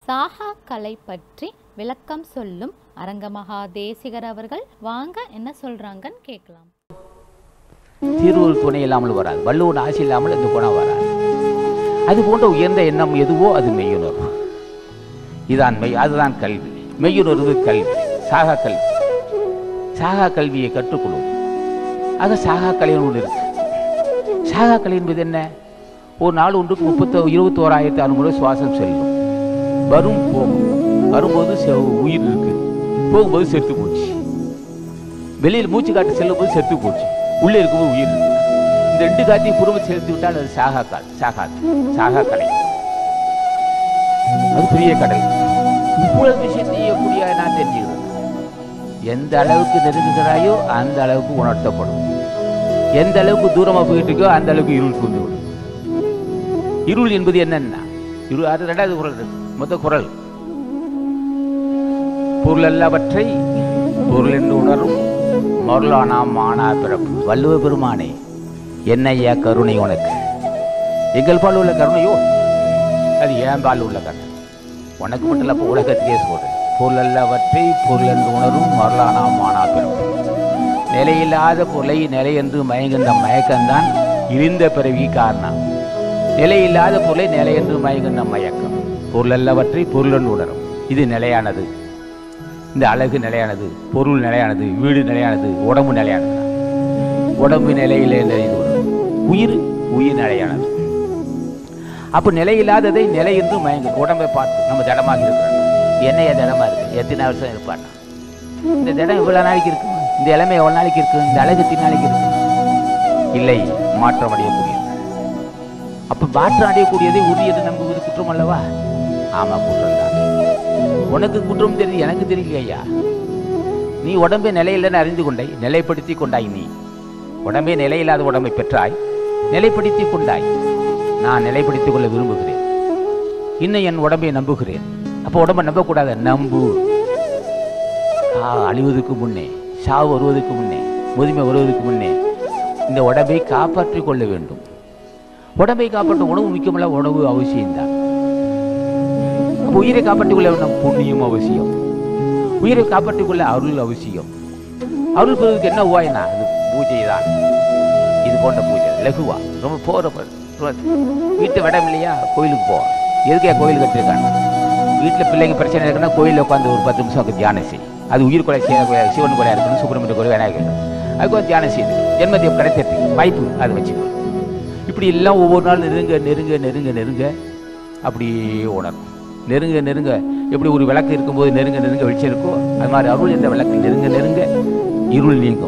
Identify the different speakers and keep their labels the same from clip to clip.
Speaker 1: சாகா கலை பற்றி விளக்கம் சொல்லும் அரங்கமகா தேசிகர் அவர்கள் வாங்க என்ன சொல்றாங்கன்னு கேட்கலாம்
Speaker 2: திருவள்ளுவர் துணை இல்லாமல் வராது வள்ளுவன் ஆசை இல்லாமல் இந்த குணம் வராது அது போன்ற உயர்ந்த எண்ணம் எதுவோ அது மெய்யுணர்வு இதான் மெய் அதுதான் கல்வி மெய்யுணர்வு கல்வி சாகா கல்வி சாகா கல்வியை கற்றுக்கொள்ளும் ஆக சாகா கலைன்னு ஒன்று இருக்கு சாகா கலை என்பது என்ன ஒரு நாள் ஒன்றுக்கு முப்பத்தோ இருபத்தோராயிரத்தி அறுநூறு சுவாசம் செல்லும் வரும் போகும் வரும்போது செ- உயிர் இருக்கு போகும்போது செத்து போச்சு வெளியில் மூச்சு காட்டு செல்லும் போது செத்து போச்சு உள்ளே இருக்கும்போது உயிர் இருக்கு இந்த ரெண்டு காத்தையும் புறமை சேர்த்து விட்டால் அது சாகா கால் சாகா சாகா கலை அது பெரிய கடல் இவ்வளவு விஷயத்தை செய்யக்கூடிய நான் தெரிஞ்சுக்கிறேன் எந்த அளவுக்கு நெருங்குகிறாயோ அந்த அளவுக்கு உணர்த்தப்படும் எந்த அளவுக்கு தூரமா போயிட்டு இருக்கோ அந்த அளவுக்கு இருள் புரிந்து விடும் இருள் என்பது என்னன்னா இருள் அது ரெண்டாவது குரல் இருக்கு மொத்த குரல் பொருள் எல்லாவற்றை பொருள் என்று உணரும் மருளானாம் மானா பிறப்பு வள்ளுவ பெருமானே என்னையா கருணை உனக்கு எங்கள் பால் உள்ள கருணையோ அது ஏன் பால் உள்ள கருணை உனக்கு மட்டும் இல்ல அப்போ உலகத்துக்கே சொல்றேன் பொருள் எல்லாவற்றை பொருள் என்று உணரும் மருளானாம் மானா பிறப்பு நிலையில்லாத பொருளை நிலை என்று மயங்குகின்ற மயக்கம்தான் இழிந்த பிறவி காரணம் நிலையில்லாத பொருளை நிலை என்று மயங்குகின்ற மயக்கம் பொருள் எல்லாவற்றை பொருள் என்று உணரும் இது நிலையானது இந்த அழகு நிலையானது பொருள் நிலையானது வீடு நிலையானது உடம்பு நிலையானது உடம்பு நிலையிலே நிலைந்து விடும். உயிர் உயிர் நிலையானது அப்போ நிலையில்லாததை நிலை என்று மயங்கு உடம்பை பார்த்து நம்ம திடமாக இருக்கிறோம் என்னைய திடமா இருக்கு எத்தனை வருஷம் இருப்பான்னா இந்த திடம் இவ்வளவு நாளைக்கு இருக்கு இந்த இளமை எவ்வளவு நாளைக்கு இருக்கு இந்த அழகு எத்தனை நாளைக்கு இருக்கு இல்லை மாற்றம் அடையக்கூடியது அப்ப மாற்றம் அடையக்கூடியதை உரியது நம்புவது குற்றம் அல்லவா ஆமா குற்றம் தான் உனக்கு குற்றம் தெரியுது எனக்கு தெரியல ஐயா நீ உடம்பை நிலையில்லைன்னு அறிந்து கொண்டாய் நிலைப்படுத்தி கொண்டாய் நீ உடம்பே நிலையில்லாத உடம்பை பெற்றாய் நிலைப்படுத்தி கொண்டாய் நான் நிலைப்படுத்திக் கொள்ள விரும்புகிறேன் இன்னும் என் உடம்பை நம்புகிறேன் அப்போ உடம்பை நம்பக்கூடாது நம்பு ஆ, அழிவதற்கு முன்னே சாவு வருவதற்கு முன்னே முதுமை வருவதற்கு முன்னே இந்த உடம்பை காப்பாற்றிக் கொள்ள வேண்டும் உடம்பை காப்பாற்ற உணவு முக்கியமல்ல உணவு அவசியம்தான் அப்ப உயிரை காப்பாற்றிக் கொள்ள வேண்டும் புண்ணியம் அவசியம் உயிரை காப்பாற்றிக் கொள்ள அருள் அவசியம் அருள் பெறுவதற்கு என்ன உபாயனா அது பூஜை தான் இது போன்ற பூஜை லகுவா ரொம்ப போற வீட்டு விடம் இல்லையா கோயிலுக்கு போ எதுக்கே கோயில் கட்டிருக்காங்க வீட்டில் பிள்ளைங்க பிரச்சனை இருக்குன்னா கோயிலில் உட்காந்து ஒரு பத்து நிமிஷம் உட்காந்து தியானம் செய் அது உயிர் கொலை செய்ய கொலை- சிவன் கொலையாக இருக்கணும் சுப்பிரமணிய கொலை விநாயகர் இருக்கணும். அதுக்கு ஒரு தியானம் செய்யுது ஜென்மத்தை கிடைத்திருக்கு வாய்ப்பு அதை வச்சுக்கணும் இப்படி எல்லாம் ஒவ்வொரு நாள் நெருங்க நெருங்க நெருங்க நெருங்க அப்படியே உணரும் நெருங்க நெருங்க எப்படி ஒரு விளக்கு இருக்கும்போது நெருங்க நெருங்க வெளிச்சம் இருக்கோ அது மாதிரி அருள் என்ற விளக்கு நெருங்க நெருங்க இருள் நீங்கும்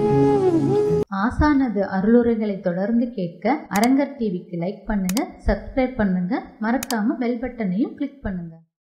Speaker 1: ஆசானது அருளுரைகளை தொடர்ந்து கேட்க அரங்கர் டிவிக்கு லைக் பண்ணுங்க சப்ஸ்கிரைப் பண்ணுங்க மறக்காம பெல் பட்டனையும் கிளிக் பண்ணுங்க